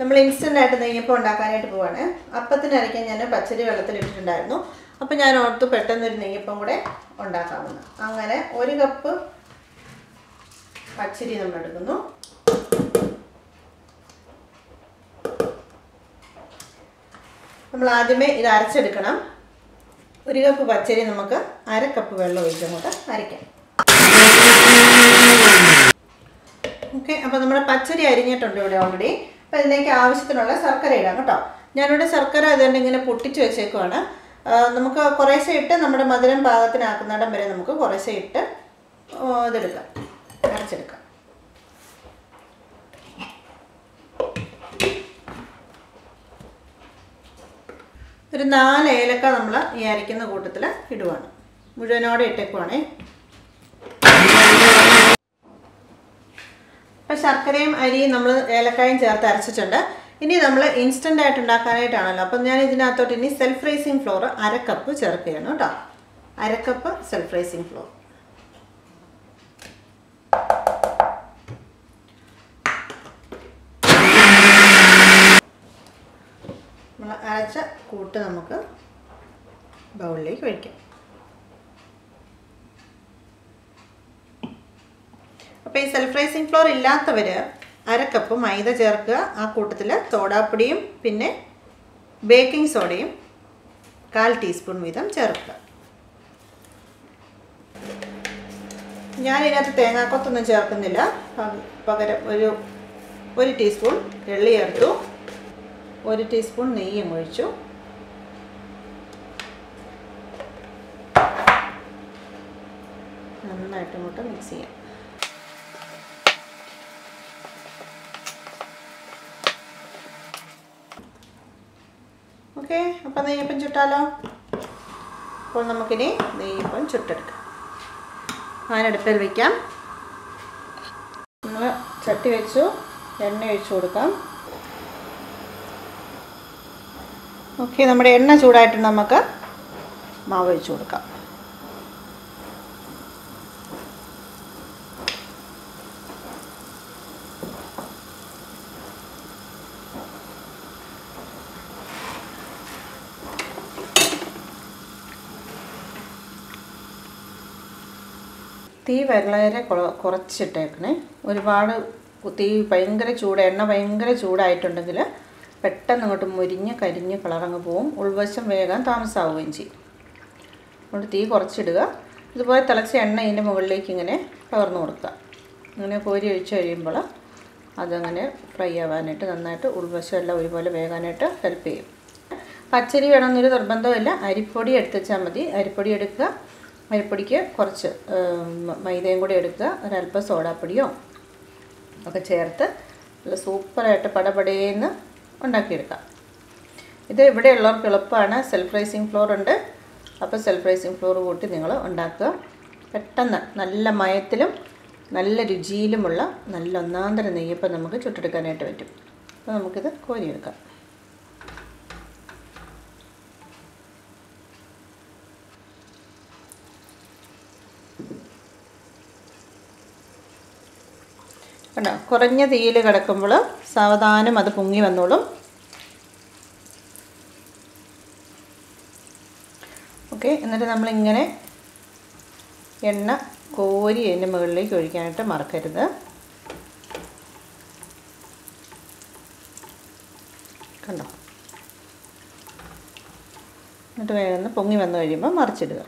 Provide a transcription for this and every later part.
നമ്മൾ ഇൻസ്റ്റൻ്റ് ആയിട്ട് നെയ്യപ്പം ഉണ്ടാക്കാനായിട്ട് പോവാണ് അപ്പത്തിന് അരയ്ക്കാൻ ഞാൻ പച്ചരി വെള്ളത്തിലിട്ടിട്ടുണ്ടായിരുന്നു അപ്പോൾ ഞാൻ ഓർത്ത് പെട്ടെന്നൊരു നെയ്യപ്പം കൂടെ ഉണ്ടാക്കാമെന്ന് അങ്ങനെ ഒരു കപ്പ് പച്ചരി നമ്മൾ എടുക്കുന്നു നമ്മൾ ആദ്യമേ ഇത് അരച്ചെടുക്കണം ഒരു കപ്പ് പച്ചരി നമുക്ക് അര കപ്പ് വെള്ളം ഒഴിച്ചങ്ങോട്ട് അരയ്ക്കാം ഓക്കെ അപ്പോൾ നമ്മുടെ പച്ചരി അരിഞ്ഞിട്ടുണ്ട് ഇവിടെ ഓൾറെഡി അപ്പോൾ ഇതിലേക്ക് ആവശ്യത്തിനുള്ള ശർക്കര ഇടാം കേട്ടോ ഞാനിവിടെ ശർക്കര അതുകൊണ്ട് ഇങ്ങനെ പൊട്ടിച്ച് വെച്ചേക്കുവാണ് ആ, നമുക്ക് കുറേശ്ശെ ഇട്ട് നമ്മുടെ മധുരം പാകത്തിനാക്കുന്നിടം വരെ നമുക്ക് കുറേശ്ശെ ഇട്ട് ആ, ഇതെടുക്കാം അരച്ചെടുക്കാം ഒരു നാല് ഏലക്ക നമ്മൾ ഈ അരയ്ക്കുന്ന കൂട്ടത്തിൽ ഇടുവാണ് മുഴുവനോടെ ഇട്ടേക്കുവാണേ അപ്പോൾ ശർക്കരയും അരിയും നമ്മൾ ഏലക്കായും ചേർത്ത് അരച്ചിട്ടുണ്ട് ഇനി നമ്മൾ ഇൻസ്റ്റൻ്റ് ആയിട്ട് ഉണ്ടാക്കാനായിട്ടാണല്ലോ അപ്പം ഞാൻ ഇതിനകത്തോട്ട് ഇനി സെൽഫ് റൈസിങ് ഫ്ലോർ അര കപ്പ് ചേർക്കുകയാണ് കേട്ടോ അര കപ്പ് സെൽഫ് റൈസിങ് ഫ്ലോർ നമ്മൾ അരച്ച കൂട്ട് നമുക്ക് ബൗളിലേക്ക് ഒഴിക്കാം അപ്പോൾ ഈ സെൽഫ് റൈസിങ് ഫ്ലോർ ഇല്ലാത്തവർ അര കപ്പ് മൈദ ചേർക്കുക ആ കൂട്ടത്തിൽ സോഡാപ്പൊടിയും പിന്നെ ബേക്കിംഗ് സോഡയും കാൽ ടീസ്പൂൺ വീതം ചേർക്കുക ഞാൻ ഇതിനകത്ത് തേങ്ങാക്കൊത്തൊന്നും ചേർക്കുന്നില്ല പക- പകരം ഒരു ഒരു ടീസ്പൂൺ എള്ളി ചേർത്തു ഒരു ടീസ്പൂൺ നെയ്യും ഒഴിച്ചു നന്നായിട്ട് ഇങ്ങോട്ട് മിക്സ് ചെയ്യാം ഓക്കെ അപ്പം നെയ്യപ്പം ചുട്ടാലോ അപ്പോൾ നമുക്കിനി നെയ്യപ്പം ചുട്ടെടുക്കാം അതിനടുപ്പിൽ വയ്ക്കാം നമ്മൾ ചട്ടി വെച്ചു എണ്ണ ഒഴിച്ചു കൊടുക്കാം ഓക്കെ നമ്മുടെ എണ്ണ ചൂടായിട്ട് നമുക്ക് മാവ് ഒഴിച്ചു കൊടുക്കാം തീ വളരെ കുറ- കുറച്ചിട്ടേക്കണേ ഒരുപാട് കു- തീ ഭയങ്കര ചൂട് എണ്ണ ഭയങ്കര ചൂടായിട്ടുണ്ടെങ്കിൽ പെട്ടെന്ന് അങ്ങോട്ട് മുരിഞ്ഞ് കരിഞ്ഞ് കളറങ്ങ് പോവും ഉൾവശം വേഗം താമസമാവുകയും ചെയ്യും അതുകൊണ്ട് തീ കുറച്ചിടുക ഇതുപോലെ തിളച്ച എണ്ണ ഇതിൻ്റെ മുകളിലേക്ക് ഇങ്ങനെ പകർന്നു കൊടുക്കുക ഇങ്ങനെ കോരി ഒഴിച്ച് കഴിയുമ്പോൾ അതങ്ങനെ ഫ്രൈ ആവാനായിട്ട് നന്നായിട്ട് ഉൾവശം എല്ലാം ഒരുപോലെ വേകാനായിട്ട് ഹെൽപ്പ് ചെയ്യും പച്ചരി വേണമെന്നൊരു നിർബന്ധമില്ല അരിപ്പൊടി എടുത്ത് വെച്ചാൽ മതി അരിപ്പൊടി എടുക്കുക അരിപ്പൊടിക്ക് കുറച്ച് ഉം, മൈദയും കൂടി എടുക്കുക ഒരല്പം സോഡാപ്പൊടിയോ ഒക്കെ ചേർത്ത് നല്ല സൂപ്പറായിട്ട് പടപടേന്ന് ഉണ്ടാക്കിയെടുക്കാം ഇത് ഇവിടെയുള്ളവർക്ക് എളുപ്പമാണ് സെൽഫ് റൈസിങ് ഫ്ലോർ ഉണ്ട് അപ്പോൾ സെൽഫ് റൈസിങ് ഫ്ലോർ കൂട്ടി നിങ്ങൾ ഉണ്ടാക്കുക പെട്ടെന്ന് നല്ല മയത്തിലും നല്ല രുചിയിലുമുള്ള നല്ല ഒന്നാന്തര നെയ്യപ്പം നമുക്ക് ചുട്ടെടുക്കാനായിട്ട് പറ്റും അപ്പോൾ നമുക്കിത് കോരിയെടുക്കാം കണ്ടോ കുറഞ്ഞ തീയിൽ കിടക്കുമ്പോൾ സാവധാനം അത് പൊങ്ങി വന്നോളും ഓക്കെ എന്നിട്ട് നമ്മളിങ്ങനെ എണ്ണ കോരി അതിൻ്റെ മുകളിലേക്ക് ഒഴിക്കാനായിട്ട് മറക്കരുത് കണ്ടോ എന്നിട്ട് വേഗം ഒന്ന് പൊങ്ങി വന്നു കഴിയുമ്പോൾ മറിച്ചിടുക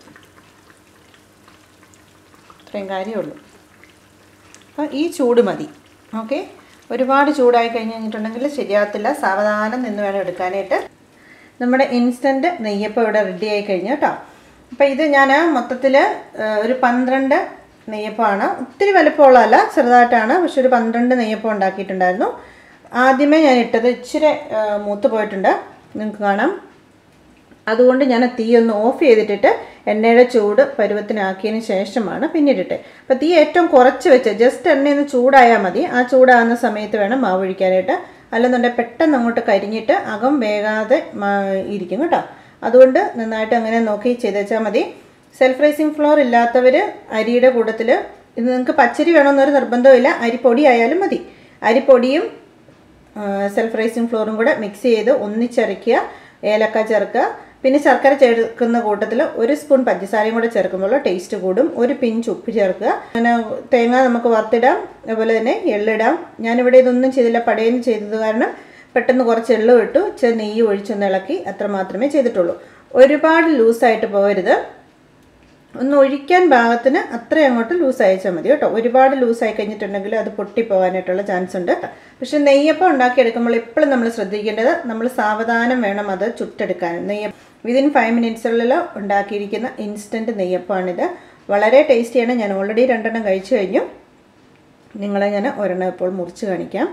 ഇത്രയും കാര്യമുള്ളൂ അപ്പോൾ ഈ ചൂട് മതി ഓക്കെ ഒരുപാട് ചൂടായി കഴിഞ്ഞ് കഴിഞ്ഞിട്ടുണ്ടെങ്കിൽ ശരിയാകത്തില്ല സാവധാനം നിന്ന് വേണം എടുക്കാനായിട്ട് നമ്മുടെ ഇൻസ്റ്റൻറ്റ് നെയ്യപ്പം ഇവിടെ റെഡി ആയി കഴിഞ്ഞു കേട്ടോ അപ്പോൾ ഇത് ഞാൻ മൊത്തത്തിൽ ഒരു പന്ത്രണ്ട് നെയ്യപ്പമാണ് ഒത്തിരി വലുപ്പമുള്ളതല്ല ചെറുതായിട്ടാണ് പക്ഷെ ഒരു പന്ത്രണ്ട് നെയ്യപ്പം ഉണ്ടാക്കിയിട്ടുണ്ടായിരുന്നു ആദ്യമേ ഞാൻ ഇട്ടത് ഇച്ചിരി ആ, മൂത്ത് പോയിട്ടുണ്ട് നിങ്ങൾക്ക് കാണാം അതുകൊണ്ട് ഞാൻ തീ ഒന്ന് ഓഫ് ചെയ്തിട്ടിട്ട് എണ്ണയുടെ ചൂട് പരുവത്തിനാക്കിയതിന് ശേഷമാണ് പിന്നീടിട്ട് അപ്പോൾ തീ ഏറ്റവും കുറച്ച് വെച്ച് ജസ്റ്റ് എണ്ണ ഒന്ന് ചൂടായാൽ മതി ആ ചൂടാകുന്ന സമയത്ത് വേണം മാവ് ഒഴിക്കാനായിട്ട് അല്ലെന്നുണ്ടെങ്കിൽ പെട്ടെന്ന് അങ്ങോട്ട് കരിഞ്ഞിട്ട് അകം വേകാതെ മാ- ഇരിക്കും കേട്ടോ അതുകൊണ്ട് നന്നായിട്ട് അങ്ങനെ നോക്കി ചെയ്തേച്ചാൽ മതി സെൽഫ് റൈസിങ് ഫ്ലോർ ഇല്ലാത്തവർ അരിയുടെ കൂട്ടത്തിൽ ഇത് നിങ്ങൾക്ക് പച്ചരി വേണമെന്നൊരു നിർബന്ധമില്ല അരിപ്പൊടി ആയാലും മതി അരിപ്പൊടിയും സെൽഫ് റൈസിങ് ഫ്ലോറും കൂടെ മിക്സ് ചെയ്ത് ഒന്നിച്ചരയ്ക്കുക ഏലക്ക ചേർക്കുക പിന്നെ ശർക്കര ചേർക്കുന്ന കൂട്ടത്തിൽ ഒരു സ്പൂൺ പഞ്ചസാരയും കൂടെ ചേർക്കുമ്പോൾ ടേസ്റ്റ് കൂടും ഒരു പിഞ്ച് ഉപ്പ് ചേർക്കുക അങ്ങനെ തേങ്ങ നമുക്ക് വറുത്തിടാം അതുപോലെ തന്നെ എള്ളിടാം ഞാനിവിടെ ഇതൊന്നും ചെയ്തില്ല പടയെന്ന് ചെയ്തത് കാരണം പെട്ടെന്ന് കുറച്ച് എള്ളും ഇട്ടു ഇച്ചിരി നെയ്യ് ഒഴിച്ചൊന്ന് ഇളക്കി അത്ര മാത്രമേ ചെയ്തിട്ടുള്ളൂ ഒരുപാട് ലൂസായിട്ട് പോകരുത് ഒന്ന് ഒഴിക്കാൻ പാകത്തിന് അത്ര അങ്ങോട്ട് ലൂസ് അയച്ചാൽ മതി കേട്ടോ ഒരുപാട് ലൂസായി കഴിഞ്ഞിട്ടുണ്ടെങ്കിൽ അത് പൊട്ടിപ്പോകാനായിട്ടുള്ള ചാൻസ് ഉണ്ട് പക്ഷെ നെയ്യപ്പം ഉണ്ടാക്കിയെടുക്കുമ്പോൾ എപ്പോഴും നമ്മൾ ശ്രദ്ധിക്കേണ്ടത് നമ്മൾ സാവധാനം വേണം അത് ചുട്ടെടുക്കാൻ നെയ്യ വിതിൻ ഫൈവ് മിനിറ്റ്സുള്ളിൽ ഉണ്ടാക്കിയിരിക്കുന്ന ഇൻസ്റ്റൻറ്റ് നെയ്യപ്പമാണിത് വളരെ ടേസ്റ്റിയാണ് ഞാൻ ഓൾറെഡി രണ്ടെണ്ണം കഴിച്ചു കഴിഞ്ഞു നിങ്ങളെ ഞാൻ ഒരെണ്ണം ഇപ്പോൾ മുറിച്ച് കാണിക്കാം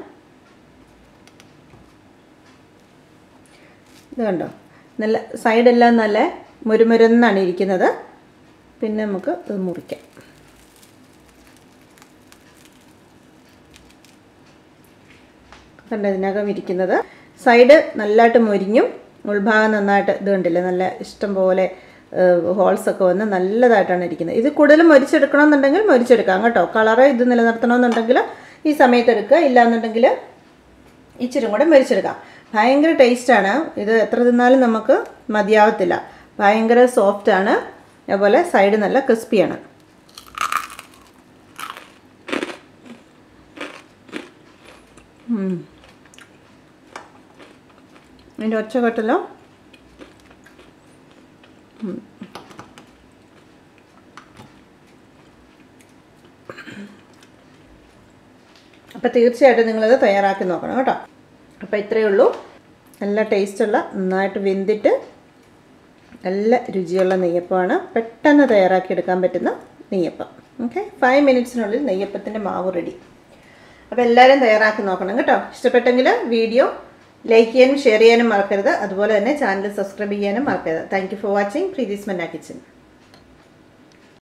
ഇത് കണ്ടോ നല്ല സൈഡെല്ലാം നല്ല മുരുമുരുന്നാണ് ഇരിക്കുന്നത് പിന്നെ നമുക്ക് ഇത് മുറിക്കാം കണ്ട ഇതിനകം ഇരിക്കുന്നത് സൈഡ് നല്ലതായിട്ട് മൊരിഞ്ഞും ഉൾഭാഗം നന്നായിട്ട് ഇത് കണ്ടില്ലേ നല്ല ഇഷ്ടം പോലെ ഹോൾസ് ഒക്കെ വന്ന് നല്ലതായിട്ടാണ് ഇരിക്കുന്നത് ഇത് കൂടുതൽ മൊരിച്ചെടുക്കണമെന്നുണ്ടെങ്കിൽ മൊരിച്ചെടുക്കാം കേട്ടോ കളറ് ഇത് നിലനിർത്തണമെന്നുണ്ടെങ്കിൽ ഈ സമയത്ത് എടുക്കുക ഇല്ലാന്നുണ്ടെങ്കിൽ ഇച്ചിരി കൂടെ മരിച്ചെടുക്കാം ഭയങ്കര ടേസ്റ്റാണ് ഇത് എത്ര തിന്നാലും നമുക്ക് മതിയാവത്തില്ല ഭയങ്കര സോഫ്റ്റാണ് അതുപോലെ സൈഡ് നല്ല ക്രിസ്പിയാണ് അതിൻ്റെ ഒച്ച കേട്ടല്ലോ അപ്പോൾ തീർച്ചയായിട്ടും നിങ്ങളത് തയ്യാറാക്കി നോക്കണം കേട്ടോ അപ്പോൾ ഇത്രയേ ഉള്ളൂ നല്ല ടേസ്റ്റുള്ള നന്നായിട്ട് വെന്തിട്ട് നല്ല രുചിയുള്ള നെയ്യപ്പമാണ് പെട്ടെന്ന് തയ്യാറാക്കിയെടുക്കാൻ പറ്റുന്ന നെയ്യപ്പം ഓക്കെ ഫൈവ് മിനിറ്റ്സിനുള്ളിൽ നെയ്യപ്പത്തിൻ്റെ മാവ് റെഡി അപ്പോൾ എല്ലാവരും തയ്യാറാക്കി നോക്കണം കേട്ടോ ഇഷ്ടപ്പെട്ടെങ്കിൽ വീഡിയോ ലൈക്ക് ചെയ്യാനും ഷെയർ ചെയ്യാനും മറക്കരുത് അതുപോലെ തന്നെ ചാനൽ സബ്സ്ക്രൈബ് ചെയ്യാനും മറക്കരുത് thank you for watching Preethi's Manna kitchen